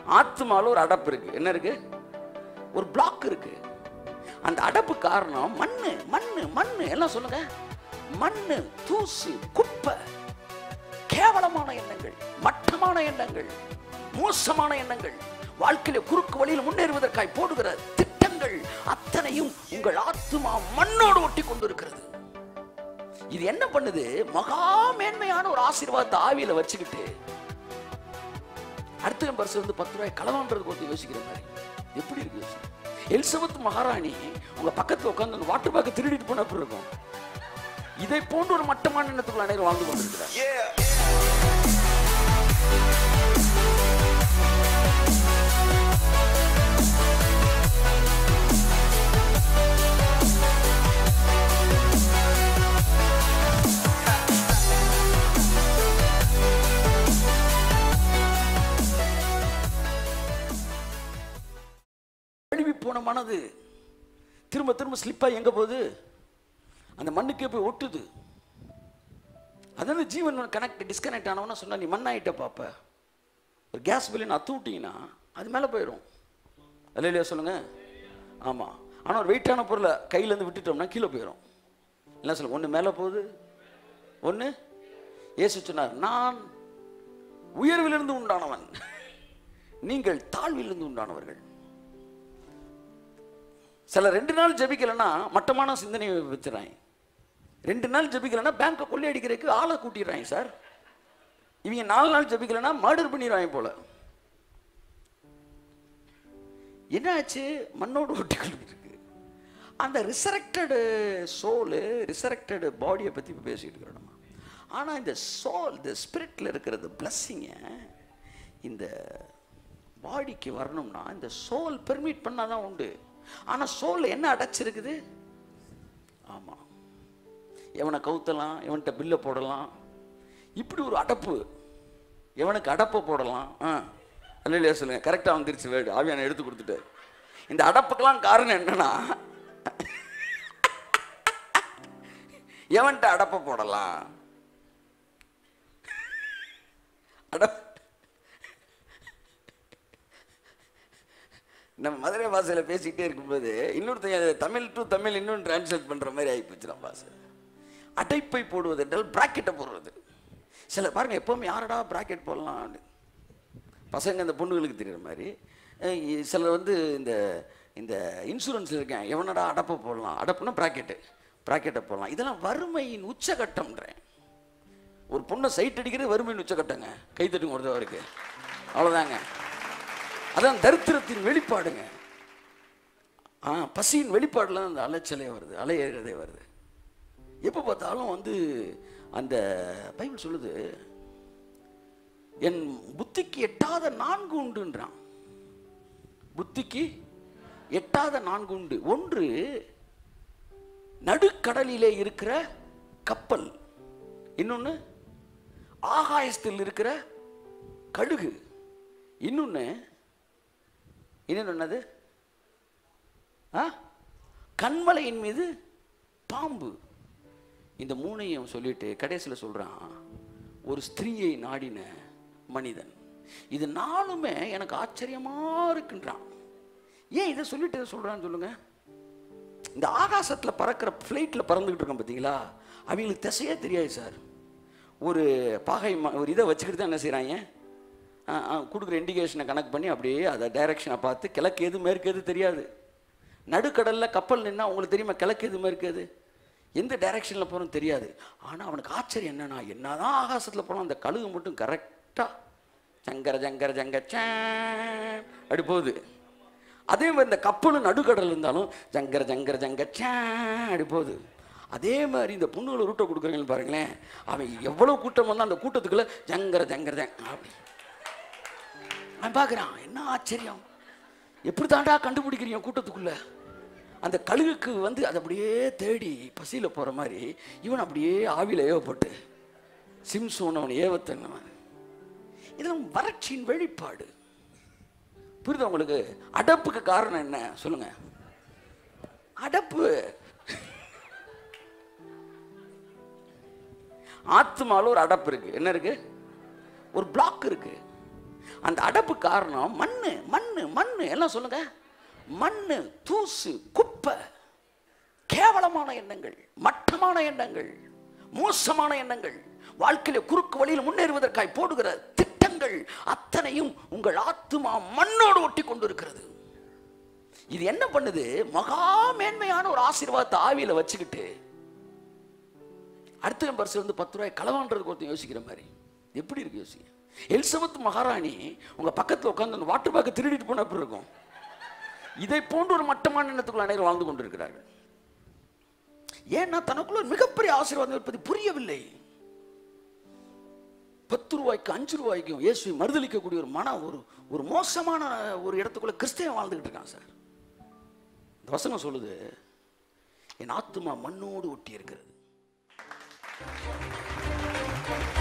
ஆத்மால ஒரு அடப்பு இருக்கு என்ன இருக்கு ஒரு பிளாக் இருக்கு அந்த அடப்பு காரணம் மண்ணு மண்ணு மண்ணு எல்லாம் சொல்லுங்க மண்ணு தூசு குப்பை கேவலமான எண்ணங்கள் மட்டமான எண்ணங்கள் மோசமான எண்ணங்கள் வாழ்க்கையில குறுக்கு வழியில் முன்னேறுவதற்காய் போடுகிற திட்டங்கள் அத்தனையும் உங்கள் ஆத்மா மண்ணோடு ஒட்டி கொண்டிருக்கிறது இது என்ன பண்ணுது மகா மேன்மையான ஒரு ஆசீர்வாதத்தை ஆவியில வச்சுக்கிட்டு அடுத்த பரிசு வந்து பத்து ரூபாய் களவான்றது கொஞ்சம் யோசிக்கிற மாதிரி எப்படி இருக்கு யோசி எலிசபெத் மகாராணி உங்க பக்கத்துல உட்கார்ந்து அந்த வாட்டர் பேக்கை திருடிட்டு போன எப்படி இருக்கும் இதை போன்ற ஒரு மட்டமான எண்ணத்துக்குள்ள அனைவரும் வாழ்ந்து கொண்டிருக்கிறார் அழுவி போன மனது திரும்ப திரும்ப ஸ்லிப்பாக எங்க போகுது அந்த மண்ணுக்கே போய் ஒட்டுது அதாவது ஜீவன் கனெக்ட் டிஸ்கனெக்ட் ஆனவனா சொன்னா நீ மண்ணாயிட்ட பாப்ப ஒரு கேஸ் பில்லுன்னு அத்து விட்டீங்கன்னா அது மேலே போயிடும் அல்ல இல்லையா சொல்லுங்க ஆமாம் ஆனால் ஒரு வெயிட்டான பொருளை கையிலேருந்து விட்டுட்டோம்னா கீழே போயிடும் என்ன சொல்லுங்க ஒன்று மேலே போகுது ஒன்று இயேசு சொன்னார் நான் உயர்விலிருந்து உண்டானவன் நீங்கள் தாழ்விலிருந்து உண்டானவர்கள் சில ரெண்டு நாள் ஜெபிக்கலைன்னா மட்டமான சிந்தனையை வச்சுறாங்க ரெண்டு நாள் ஜெபிக்கலைன்னா பேங்கை கொள்ளையடிக்கிறதுக்கு ஆளை கூட்டிடுறாங்க சார் இவங்க நாலு நாள் ஜெபிக்கலைன்னா மர்டர் பண்ணிடுவாங்க போல என்ன ஆச்சு மண்ணோடு ஒட்டிக்கொண்டு இருக்கு அந்த ரிசரக்டடு சோலு ரிசரக்டடு பாடியை பற்றி இப்போ பேசிட்டு இருக்கிறோம் நம்ம ஆனால் இந்த சோல் இந்த ஸ்பிரிட்டில் இருக்கிறது பிளஸ்ஸிங்க இந்த பாடிக்கு வரணும்னா இந்த சோல் பெர்மிட் பண்ணாதான் உண்டு ஆனால் சோலில் என்ன அடைச்சிருக்குது ஆமாம் எவனை கவுத்தலாம் எவன்கிட்ட பில்லை போடலாம் இப்படி ஒரு அடப்பு எவனுக்கு அடப்பை போடலாம் ஆ அல்ல இல்லையா சொல்லுங்க கரெக்டாக வந்துருச்சு வேர்டு ஆவியான எடுத்து கொடுத்துட்டு இந்த அடப்புக்கெல்லாம் காரணம் என்னன்னா எவன்கிட்ட அடப்பை போடலாம் அடப் நம்ம மதுரை பாஷையில் பேசிக்கிட்டே இருக்கும்போது இன்னொருத்தன் அதை தமிழ் டு தமிழ் இன்னும் டிரான்ஸ்லேட் பண்ணுற மாதிரி ஆகிப்போச்சு நம்ம பாஷை அடைப்பை போடுவது என்றால் பிராக்கெட்டை போடுறது சில பாருங்க எப்பவுமே யாரடா பிராக்கெட் போடலாம் பசங்க இந்த பொண்ணுகளுக்கு தெரியுற மாதிரி அஹ் இ- சிலர் வந்து இந்த இந்த இன்சூரன்ஸ் இருக்கேன் எவனடா அடப்பை போடலாம் அடப்புனா பிராக்கெட்டு பிராக்கெட்டை போடலாம் இதெல்லாம் வறுமையின் உச்சகட்டம்ன்றேன் ஒரு பொண்ணை சைட் அடிக்கிறது வறுமையின் உச்சகட்டங்க கை தட்டுங்க ஒரு தவறுக்கு அவ்வளோதாங்க அதான் தரித்திரத்தின் வெளிப்பாடுங்க ஆ பசியின் வெளிப்பாடுல அந்த அலைச்சலே வருது அலையேறதே வருது எப்போ பார்த்தாலும் வந்து அந்த பைபிள் சொல்லுது என் புத்திக்கு எட்டாத நான்கு உண்டுன்றான் புத்திக்கு எட்டாத நான்கு உண்டு ஒன்று நடுக்கடலிலே இருக்கிற கப்பல் இன்னொன்று ஆகாயத்தில் இருக்கிற கழுகு இன்னொன்று இன்னொன்று என்னது ஆ கண்மலையின் மீது பாம்பு இந்த மூணையும் சொல்லிட்டு கடைசியில் சொல்றான் ஒரு ஸ்திரீயை நாடின மனிதன் இது நாளுமே எனக்கு ஆச்சரியமா இருக்குன்றான் ஏன் இதை சொல்லிட்டு இதை சொல்றான்னு சொல்லுங்க இந்த ஆகாசத்தில் பறக்கிற ஃப்ளைட்டில் பறந்துக்கிட்டு இருக்கோம் பார்த்தீங்களா அவங்களுக்கு திசையே தெரியாது சார் ஒரு பாகை ம- ஒரு இதை வச்சுக்கிட்டு தான் என்ன செய்கிறாங்க கொடுக்குற இண்டிகேஷனை கணக்கு பண்ணி அப்படியே அதை டைரக்ஷனை பார்த்து கிழக்கு எது மேற்கு எது தெரியாது நடுக்கடலில் கப்பல் நின்னா உங்களுக்கு தெரியுமா கிழக்கு எது மேற்கு எது எந்த டைரக்ஷனில் போகிறோம் தெரியாது ஆனால் அவனுக்கு ஆச்சரியம் என்னன்னா என்னதான் ஆகாசத்தில் போனோம் அந்த கழுகு மட்டும் கரெக்டாக ஜங்கர ஜங்கர ஜங்க சேம் அப்படி போகுது அதே மாதிரி இந்த கப்பலும் நடுக்கடல் இருந்தாலும் ஜங்கர ஜங்கர ஜங்க சேம் அப்படி போகுது அதே மாதிரி இந்த பொண்ணுகளை ரூட்டை கொடுக்குறீங்கன்னு பாருங்களேன் அவன் எவ்வளோ கூட்டம் வந்தால் அந்த கூட்டத்துக்குள்ள ஜங்கர ஜங்கர ஜங் அப்படி அவன் பார்க்குறான் என்ன ஆச்சரியம் எப்படி தாண்டா கண்டுபிடிக்கிறீங்க கூட்டத்துக்குள்ள அந்த கழுகுக்கு வந்து அது அப்படியே தேடி பசியில் போகிற மாதிரி இவன் அப்படியே ஆவியில் ஏவப்பட்டு சிம்சோன் அவன் ஏவத்தன்னவன் இதெல்லாம் வறட்சியின் வெளிப்பாடு புரியுதா உங்களுக்கு அடப்புக்கு காரணம் என்ன சொல்லுங்க அடப்பு ஆத்மால ஒரு அடப்பு இருக்கு என்ன இருக்கு ஒரு பிளாக் இருக்கு அந்த அடப்பு காரணம் மண்ணு மண்ணு மண்ணு எல்லாம் சொல்லுங்க மண்ணு தூசு குப்பை கேவலமான எண்ணங்கள் மட்டமான எண்ணங்கள் மோசமான எண்ணங்கள் வாழ்க்கையில குறுக்கு வழியில் முன்னேறுவதற்காய் போடுகிற திட்டங்கள் அத்தனையும் உங்கள் ஆத்துமா மண்ணோடு ஒட்டி கொண்டிருக்கிறது இது என்ன பண்ணுது மகா மேன்மையான ஒரு ஆசீர்வாதத்தை ஆவியில வச்சுக்கிட்டு அடுத்த பரிசு வந்து பத்து ரூபாய் களவான்றதுக்கு ஒருத்தன் யோசிக்கிற மாதிரி இது எப்படி இருக்கு யோசிக்க எலிசபெத் மகாராணி உங்க பக்கத்துல உட்காந்து அந்த வாட்டர் பேக்கை திருடிட்டு போன எப்படி இருக்கும் இதை போன்ற ஒரு மட்டமான எண்ணத்துக்குள்ள அனைவரும் வாழ்ந்து கொண்டிருக்கிறார்கள் ஏன்னா தனக்குள்ள ஒரு மிகப்பெரிய ஆசீர்வாதம் இருப்பது புரியவில்லை பத்து ரூபாய்க்கு அஞ்சு ரூபாய்க்கும் இயேசுவை மறுதளிக்கக்கூடிய ஒரு மன ஒரு ஒரு மோசமான ஒரு இடத்துக்குள்ள கிறிஸ்தவன் வாழ்ந்துகிட்டு இருக்கான் சார் இந்த வசனம் சொல்லுது என் ஆத்துமா மண்ணோடு ஒட்டி இருக்கிறது